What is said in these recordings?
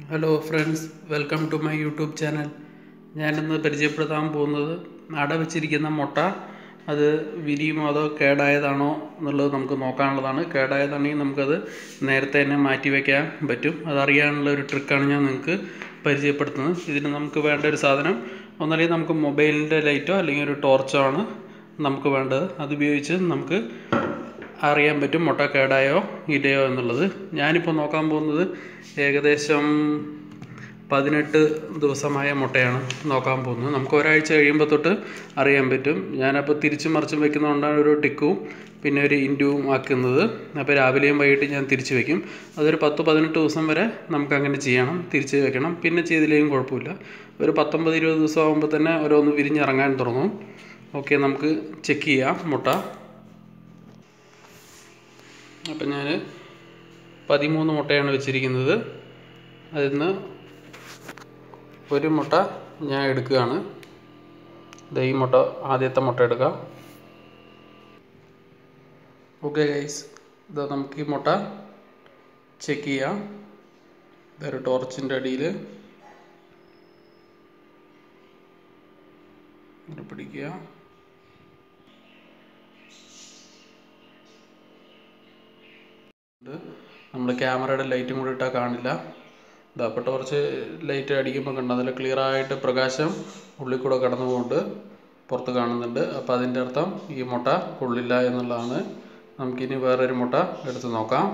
hello friends welcome to my YouTube channel ഞാനിന്ന് പരിചയപ്പെടുത്താൻ പോകുന്നത് അട വെച്ചിരിക്കുന്ന മുട്ട അത് വിരിയുമോ അതോ കേടായതാണോ എന്നുള്ളത് നമുക്ക് നോക്കാനുള്ളതാണ് കേടായതാണെങ്കിൽ നമുക്കത് നേരത്തെ തന്നെ മാറ്റി വയ്ക്കാൻ പറ്റും അതറിയാനുള്ള ഒരു ട്രിക്കാണ് ഞാൻ നിങ്ങൾക്ക് പരിചയപ്പെടുത്തുന്നത് ഇതിന് നമുക്ക് വേണ്ട ഒരു സാധനം ഒന്നല്ലെങ്കിൽ നമുക്ക് മൊബൈലിൻ്റെ ലൈറ്റോ അല്ലെങ്കിൽ ഒരു ടോർച്ചോ ആണ് നമുക്ക് വേണ്ടത് അതുപയോഗിച്ച് നമുക്ക് അറിയാൻ പറ്റും മുട്ട കേടായോ ഇല്ലയോ എന്നുള്ളത് ഞാനിപ്പോൾ നോക്കാൻ പോകുന്നത് ഏകദേശം പതിനെട്ട് ദിവസമായ മുട്ടയാണ് നോക്കാൻ പോകുന്നത് നമുക്ക് ഒരാഴ്ച കഴിയുമ്പോൾ തൊട്ട് അറിയാൻ പറ്റും ഞാനപ്പോൾ തിരിച്ചും മറിച്ചും വെക്കുന്നതുകൊണ്ടാണ് ഒരു ടിക്കും പിന്നെ ഒരു ഇൻറ്റുവും ആക്കുന്നത് അപ്പോൾ രാവിലെയും വൈകിട്ട് ഞാൻ തിരിച്ച് വെക്കും അതൊരു പത്ത് പതിനെട്ട് ദിവസം വരെ നമുക്ക് അങ്ങനെ ചെയ്യണം തിരിച്ച് വെക്കണം പിന്നെ ചെയ്തില്ലെങ്കിലും കുഴപ്പമില്ല ഒരു പത്തൊമ്പത് ഇരുപത് ദിവസം ആകുമ്പോൾ തന്നെ ഓരോന്ന് വിരിഞ്ഞിറങ്ങാൻ തുടങ്ങും ഓക്കെ നമുക്ക് ചെക്ക് ചെയ്യാം മുട്ട അപ്പം ഞാൻ പതിമൂന്ന് മുട്ടയാണ് വെച്ചിരിക്കുന്നത് അതിൽ നിന്ന് ഒരു മുട്ട ഞാൻ എടുക്കുകയാണ് ദേ ഈ മുട്ട ആദ്യത്തെ മുട്ട എടുക്കാം ഓക്കെ ഗൈസ് ഇതാ നമുക്ക് ഈ മുട്ട ചെക്ക് ചെയ്യാം ഇതൊരു ടോർച്ചിൻ്റെ അടിയിൽ ഇങ്ങനെ പിടിക്കുക നമ്മൾ ക്യാമറയുടെ ലൈറ്റും കൂടി ഇട്ടാൽ കാണില്ല ഇതാ അപ്പോൾ ടോർച്ച് ലൈറ്റ് അടിക്കുമ്പോൾ കണ്ടോ നല്ല ക്ലിയർ ആയിട്ട് പ്രകാശം ഉള്ളിൽ കൂടെ കടന്നു പോകുന്നുണ്ട് പുറത്ത് കാണുന്നുണ്ട് അപ്പോൾ അതിൻ്റെ അർത്ഥം ഈ മുട്ട കൊള്ളില്ല എന്നുള്ളതാണ് നമുക്കിനി വേറൊരു മുട്ട എടുത്ത് നോക്കാം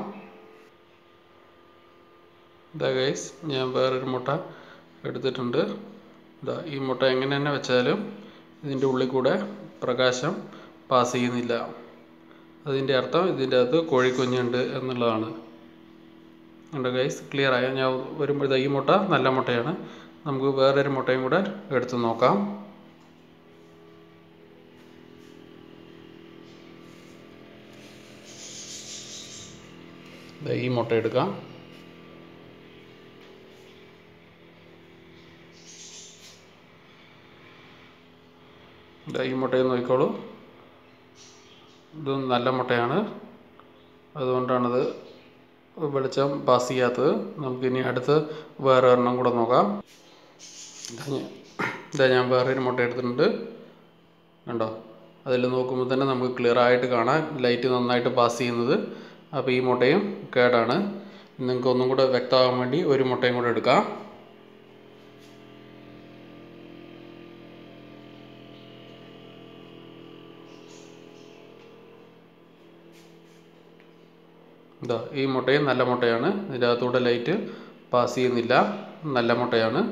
ഇതാ ഗൈസ് ഞാൻ വേറൊരു മുട്ട എടുത്തിട്ടുണ്ട് ഇതാ ഈ മുട്ട എങ്ങനെ തന്നെ വെച്ചാലും ഇതിൻ്റെ ഉള്ളിൽ കൂടെ പ്രകാശം പാസ് ചെയ്യുന്നില്ല അതിൻ്റെ അർത്ഥം ഇതിൻ്റെ അകത്ത് കോഴിക്കുഞ്ഞുണ്ട് എന്നുള്ളതാണ് ഉണ്ട് ഗൈസ് ക്ലിയർ ആയോ ഞാൻ വരുമ്പോൾ ഈ മുട്ട നല്ല മുട്ടയാണ് നമുക്ക് വേറൊരു മുട്ടയും കൂടെ എടുത്ത് നോക്കാം ഈ മുട്ട എടുക്കാം ഈ മുട്ടയും നോക്കിക്കോളൂ ഇത് നല്ല മുട്ടയാണ് അതുകൊണ്ടാണത് വെളിച്ചം പാസ് ചെയ്യാത്തത് നമുക്കിനി അടുത്ത് വേറെ ഒരെണ്ണം കൂടെ നോക്കാം ഇതാ ഞാൻ വേറൊരു മുട്ട എടുത്തിട്ടുണ്ട് കണ്ടോ അതിൽ നോക്കുമ്പോൾ തന്നെ നമുക്ക് ക്ലിയർ ആയിട്ട് കാണാം ലൈറ്റ് നന്നായിട്ട് പാസ് ചെയ്യുന്നത് അപ്പോൾ ഈ മുട്ടയും കേടാണ് നിങ്ങൾക്ക് ഒന്നും കൂടെ വ്യക്തമാകാൻ വേണ്ടി ഒരു മുട്ടയും കൂടെ എടുക്കാം ഇതാ ഈ മുട്ടയും നല്ല മുട്ടയാണ് ഇതിൻ്റെ അകത്തൂടെ ലൈറ്റ് പാസ് ചെയ്യുന്നില്ല നല്ല മുട്ടയാണ്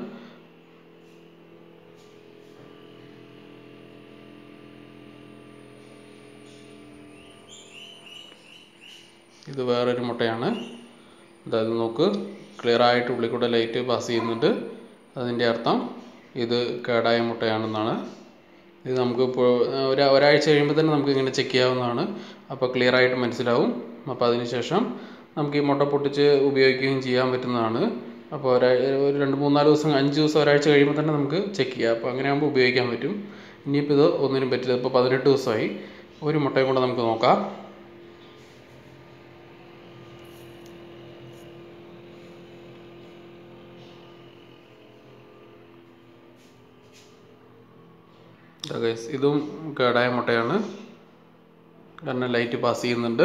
ഇത് വേറൊരു മുട്ടയാണ് അതായത് നോക്ക് ക്ലിയർ ആയിട്ട് ഉള്ളിൽ കൂടെ ലൈറ്റ് പാസ് ചെയ്യുന്നുണ്ട് അതിൻ്റെ അർത്ഥം ഇത് കേടായ മുട്ടയാണെന്നാണ് ഇത് നമുക്ക് ഇപ്പോൾ ഒരു ഒരാഴ്ച കഴിയുമ്പോൾ തന്നെ നമുക്ക് ഇങ്ങനെ ചെക്ക് ചെയ്യാവുന്നതാണ് അപ്പോൾ ക്ലിയർ ആയിട്ട് മനസ്സിലാവും അപ്പോൾ അതിനുശേഷം നമുക്ക് ഈ മുട്ട പൊട്ടിച്ച് ഉപയോഗിക്കുകയും ചെയ്യാൻ പറ്റുന്നതാണ് അപ്പോൾ ഒരാ ഒരു രണ്ട് മൂന്നാല് ദിവസം അഞ്ച് ദിവസം ഒരാഴ്ച കഴിയുമ്പോൾ തന്നെ നമുക്ക് ചെക്ക് ചെയ്യാം അപ്പോൾ അങ്ങനെ ആകുമ്പോൾ ഉപയോഗിക്കാൻ പറ്റും ഇനിയിപ്പോൾ ഇത് ഒന്നിനും പറ്റില്ല ഇപ്പോൾ പതിനെട്ട് ദിവസമായി ഒരു മുട്ടയും കൂടെ നമുക്ക് നോക്കാം ഗൈസ് ഇതും കേടായ മുട്ടയാണ് കാരണം ലൈറ്റ് പാസ് ചെയ്യുന്നുണ്ട്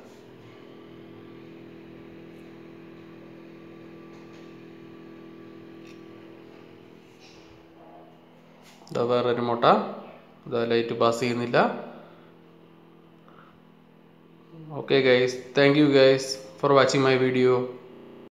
ഇതാ വേറൊരു മുട്ട ഇതാ ലൈറ്റ് പാസ് ചെയ്യുന്നില്ല okay guys thank you guys for watching my video